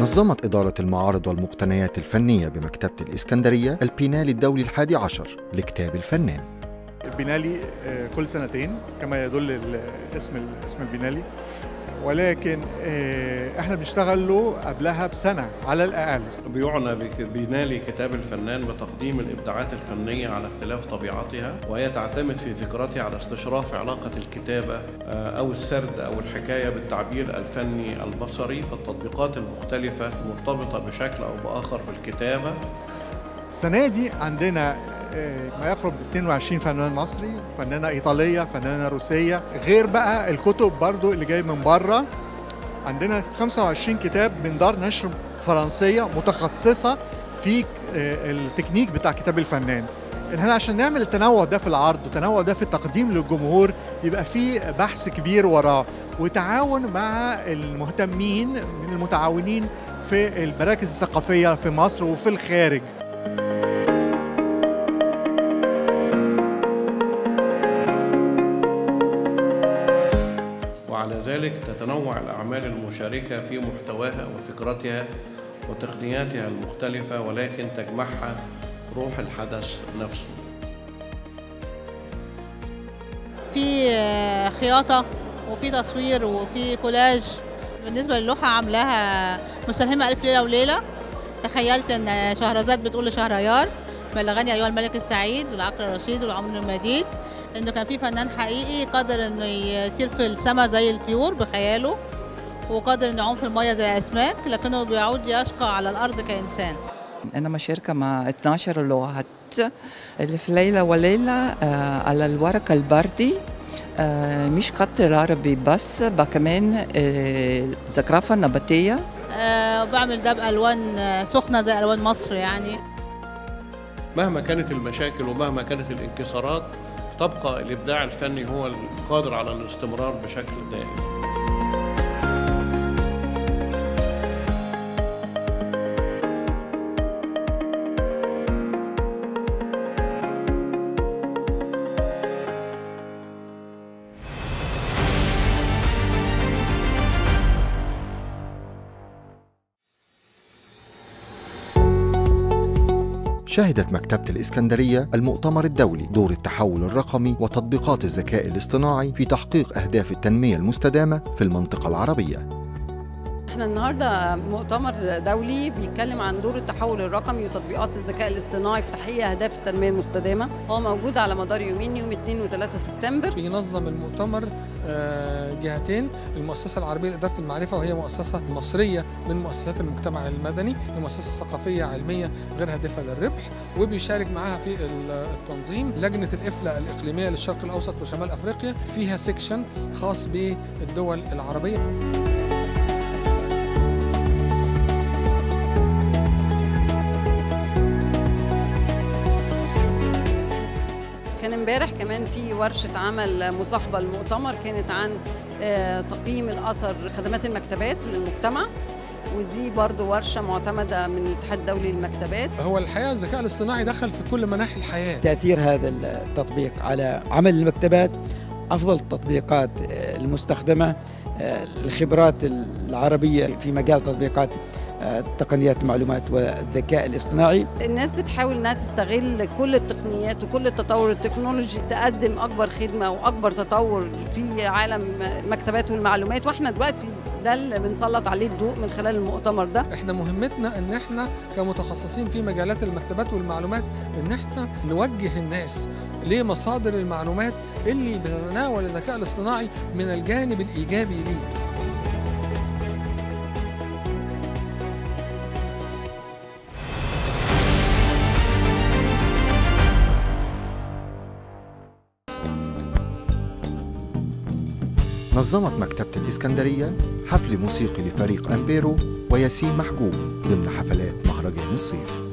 نظمت إدارة المعارض والمقتنيات الفنية بمكتبة الإسكندرية البينالي الدولي الحادي عشر لكتاب الفنان البينالي آه، كل سنتين كما يدل ال- اسم ال- اسم البينالي ولكن آه، احنا بنشتغل له قبلها بسنه على الاقل بيعنى بك- بينالي كتاب الفنان بتقديم الإبداعات الفنية على اختلاف طبيعتها وهي تعتمد في فكرتها على استشراف علاقة الكتابة آه، أو السرد أو الحكاية بالتعبير الفني البصري فالتطبيقات المختلفة مرتبطة بشكل أو بآخر بالكتابة السنه دي عندنا آه، ما يقرب 22 فنان مصري فنانه ايطاليه فنانه روسيه غير بقى الكتب برضو اللي جاي من بره عندنا 25 كتاب من دار نشر فرنسيه متخصصه في آه، التكنيك بتاع كتاب الفنان احنا عشان نعمل التنوع ده في العرض والتنوع ده في التقديم للجمهور يبقى في بحث كبير وراه وتعاون مع المهتمين من المتعاونين في المراكز الثقافيه في مصر وفي الخارج وعلى ذلك تتنوع الأعمال المشاركة في محتواها وفكرتها وتقنياتها المختلفة ولكن تجمعها روح الحدث نفسه في آه، خياطة وفي تصوير وفي كولاج بالنسبة للوحة عاملاها مستلهمة ألف ليلة وليلة تخيلت إن شهرزاد بتقول لشهريار بلغني أيها الملك السعيد العقل الرشيد والعمر المديد إنه كان في فنان حقيقي قادر إنه يطير في السماء زي الطيور بخياله وقادر إنه يعوم في المية زي الأسماك لكنه بيعود يشقى على الأرض كإنسان أنا مشاركة مع 12 لغة اللي في ليلة وليلة آه، على الورق البردي آه، مش خط عربي بس بقى كمان آه، زخرفة نباتية آه، وبعمل ده بألوان آه، سخنة زي ألوان مصر يعني مهما كانت المشاكل ومهما كانت الانكسارات تبقى الإبداع الفني هو القادر على الاستمرار بشكل دائم شهدت مكتبة الإسكندرية المؤتمر الدولي دور التحول الرقمي وتطبيقات الذكاء الاصطناعي في تحقيق أهداف التنمية المستدامة في المنطقة العربية احنا النهارده مؤتمر دولي بيتكلم عن دور التحول الرقمي وتطبيقات الذكاء الاصطناعي في تحقيق اهداف التنميه المستدامه هو موجود على مدار يومين يوم 2 و3 سبتمبر بينظم المؤتمر آه، جهتين المؤسسة العربية لإدارة المعرفة وهي مؤسسة مصرية من مؤسسات المجتمع المدني هي مؤسسة ثقافية علمية غير هادفة للربح وبيشارك معاها في ال- التنظيم لجنة الإفلة الإقليمية للشرق الأوسط وشمال أفريقيا فيها سيكشن خاص بالدول العربية كان امبارح كمان في ورشه عمل مصاحبه للمؤتمر كانت عن آه، تقييم الاثر خدمات المكتبات للمجتمع ودي برضو ورشه معتمده من الاتحاد الدولي للمكتبات هو الحقيقة الذكاء الاصطناعي دخل في كل مناحي الحياة تأثير هذا التطبيق على عمل المكتبات أفضل التطبيقات آه، المستخدمة آه، الخبرات العربية في مجال تطبيقات آه، تقنيات المعلومات والذكاء الاصطناعي الناس بتحاول انها تستغل كل التقنيات وكل التطور التكنولوجي تقدم اكبر خدمه واكبر تطور في عالم المكتبات والمعلومات واحنا دلوقتي ده اللي بنسلط عليه الضوء من خلال المؤتمر ده احنا مهمتنا ان احنا كمتخصصين في مجالات المكتبات والمعلومات ان احنا نوجه الناس لمصادر المعلومات اللي بتتناول الذكاء الاصطناعي من الجانب الايجابي ليه نظمت مكتبة الإسكندرية حفل موسيقي لفريق أمبيرو وياسين محجوب ضمن حفلات مهرجان الصيف